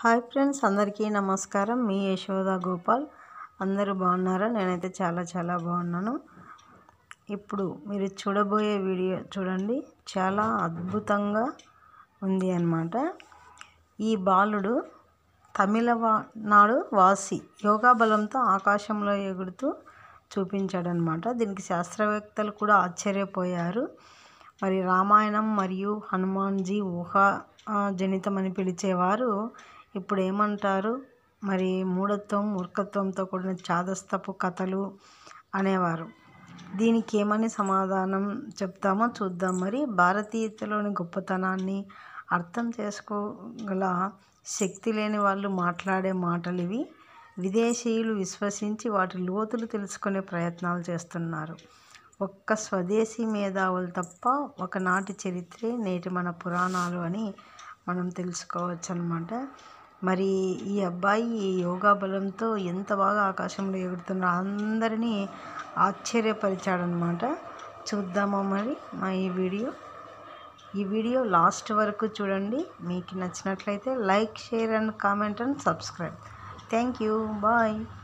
hi friends అందరికీ నమస్కారం మీ యశోద గోపాల్ అందరూ బాగున్నారా నేనైతే చాలా చాలా బాగున్నాను ఇప్పుడు మీరు చూడబోయే వీడియో చూడండి చాలా అద్భుతంగా ఉంది అన్నమాట ఈ బాలుడు తమిళనాడు వాసి యోగా బలంతో ఆకాశంలో ఎగురుతూ చూపించాడనమాట దీనికి శాస్త్రవేత్తలు కూడా ఆశ్చర్యపోయారు మరి రామాయణం మరియు హనుమాన్జీ ఊహా జనితం అని పిలిచేవారు ఇప్పుడు ఏమంటారు మరి మూఢత్వం మూర్ఖత్వంతో కూడిన చాదస్తపు కథలు అనేవారు దీనికి ఏమని సమాధానం చెప్తామో చూద్దాం మరి భారతీయతలోని గొప్పతనాన్ని అర్థం చేసుకోగల శక్తి లేని వాళ్ళు మాట్లాడే మాటలు ఇవి విదేశీయులు విశ్వసించి వాటి లోతులు తెలుసుకునే ప్రయత్నాలు చేస్తున్నారు ఒక్క స్వదేశీ మేధావులు తప్ప ఒకనాటి చరిత్రే నేటి మన పురాణాలు అని మనం తెలుసుకోవచ్చు అనమాట మరి ఈ అబ్బాయి ఈ యోగా బలంతో ఎంత బాగా ఆకాశంలో ఎగురుతున్నాడు అందరినీ ఆశ్చర్యపరిచాడనమాట చూద్దామా మరి మా ఈ వీడియో ఈ వీడియో లాస్ట్ వరకు చూడండి మీకు నచ్చినట్లయితే like share and comment and subscribe thank you bye